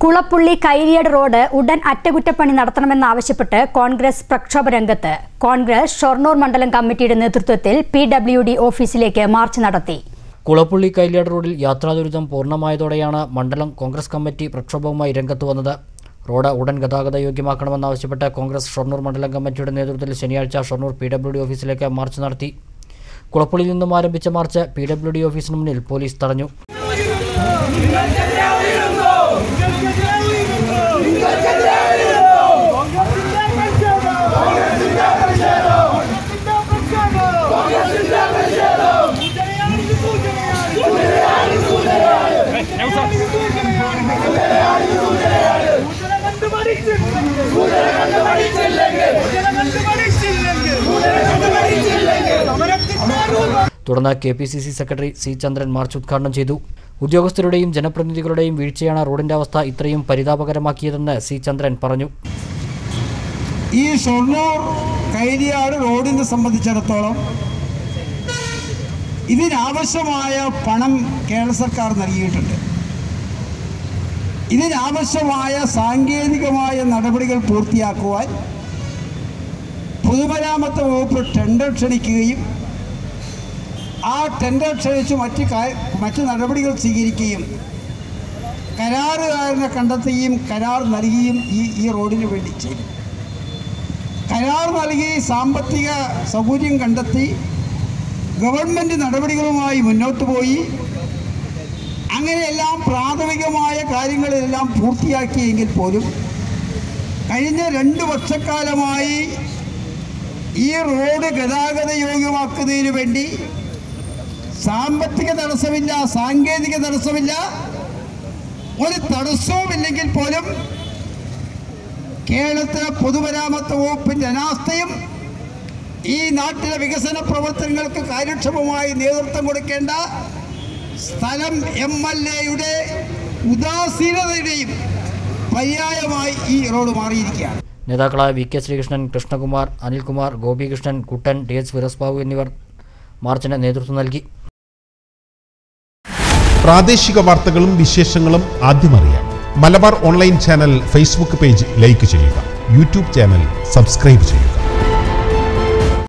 Kulappully കൈരിയട് road ഉടൻ അറ്റകുറ്റപ്പണി നടത്തണമെന്നാവശ്യപ്പെട്ട് കോൺഗ്രസ് പ്രക്ഷോഭ രംഗത്ത് കോൺഗ്രസ് ഷൊർണൂർ മണ്ഡലം കമ്മിറ്റിയുടെ നേതൃത്വത്തിൽ പി ഡബ്ല്യു ഡി ഓഫീസിലേക്ക് മാർച്ച് നടത്തി കുളപ്പുള്ളി കൈലിയാട് റോഡിൽ യാത്രാദുരിതം പൂർണ്ണമായതോടെയാണ് മണ്ഡലം കോൺഗ്രസ് കമ്മിറ്റി പ്രക്ഷോഭവുമായി രംഗത്ത് വന്നത് റോഡ് ഉടൻ ഗതാഗത യോഗ്യമാക്കണമെന്നാവശ്യപ്പെട്ട് കോൺഗ്രസ് ഷൊർണൂർ മണ്ഡലം കമ്മിറ്റിയുടെ നേതൃത്വത്തിൽ ശനിയാഴ്ച ഷൊർണൂർ പി ഡബ്ല്യു ഡി ഓഫീസിലേക്ക് മാർച്ച് നടത്തി കുളപ്പുള്ളിയിൽ നിന്നും ആരംഭിച്ച മാർച്ച് പി ഡബ്ല്യു ഡി ഓഫീസിന് മുന്നിൽ പോലീസ് തടഞ്ഞു തുടർന്ന് K P C C secretary C Chandran march ഉദ്ഘാടനം ചെയ്തു ഉദ്യോഗസ്ഥരുടെയും ജനപ്രതിനിധികളുടെയും വീഴ്ചയാണ് റോഡിന്റെ അവസ്ഥ ഇത്രയും പരിതാപകരമാക്കിയതെന്ന് സി ചന്ദ്രൻ പറഞ്ഞു ഈ ഷൊർണൂർ കൈരിയാട് റോഡിനെ സംബന്ധിച്ചിടത്തോളം ഇതിനാവശ്യമായ പണം കേരള സർക്കാർ നൽകിയിട്ടുണ്ട് ഇതിനാവശ്യമായ സാങ്കേതികമായ നടപടികൾ പൂർത്തിയാക്കുവാൻ പൊതുമരാമത്ത് വകുപ്പ് ടെൻഡർ ക്ഷണിക്കുകയും ആ ടെൻഡർ ക്ഷണിച്ച് മറ്റ് കാ- മറ്റ് നടപടികൾ സ്വീകരിക്കുകയും കരാറുകാരനെ കണ്ടെത്തുകയും കരാർ നൽകുകയും ഈ ഈ റോഡിന് വേണ്ടി ചെയ്തു കരാർ നൽകി സാമ്പത്തിക സൗകര്യം കണ്ടെത്തി ഗവൺമെൻറ് നടപടികളുമായി മുന്നോട്ട് പോയി അങ്ങനെയെല്ലാം പ്രാഥമികമായ കാര്യങ്ങളെല്ലാം പൂർത്തിയാക്കിയെങ്കിൽ പോലും കഴിഞ്ഞ രണ്ട് വർഷക്കാലമായി ഈ റോഡ് ഗതാഗത യോഗ്യമാക്കുന്നതിന് വേണ്ടി സാമ്പത്തിക തടസ്സമില്ല സാങ്കേതിക തടസ്സമില്ല ഒരു തടസ്സവുമില്ലെങ്കിൽ പോലും കേരളത്തിലെ പൊതുമരാമത്ത് വകുപ്പിൻ്റെ അനാസ്ഥയും ഈ നാട്ടിലെ വികസന പ്രവർത്തനങ്ങൾക്ക് കാര്യക്ഷമമായി നേതൃത്വം കൊടുക്കേണ്ട സ്ഥലം എം എൽ എയുടെ ഉദാസീനതയുടെയും പര്യായമായി ഈ റോഡ് മാറിയിരിക്കുകയാണ് നേതാക്കളായ V K Sreekrishnan Krishnakumar Anilkumar Gopikrishnan Kuttan T H Firoz Babu എന്നിവർ മാർച്ചിന് നേതൃത്വം നൽകി പ്രാദേശിക വാർത്തകളും വിശേഷങ്ങളും ആദ്യമറിയാൻ Malabar online channel Facebook page like ചെയ്യുക യൂട്യൂബ് ചാനൽ സബ്സ്ക്രൈബ് ചെയ്യുക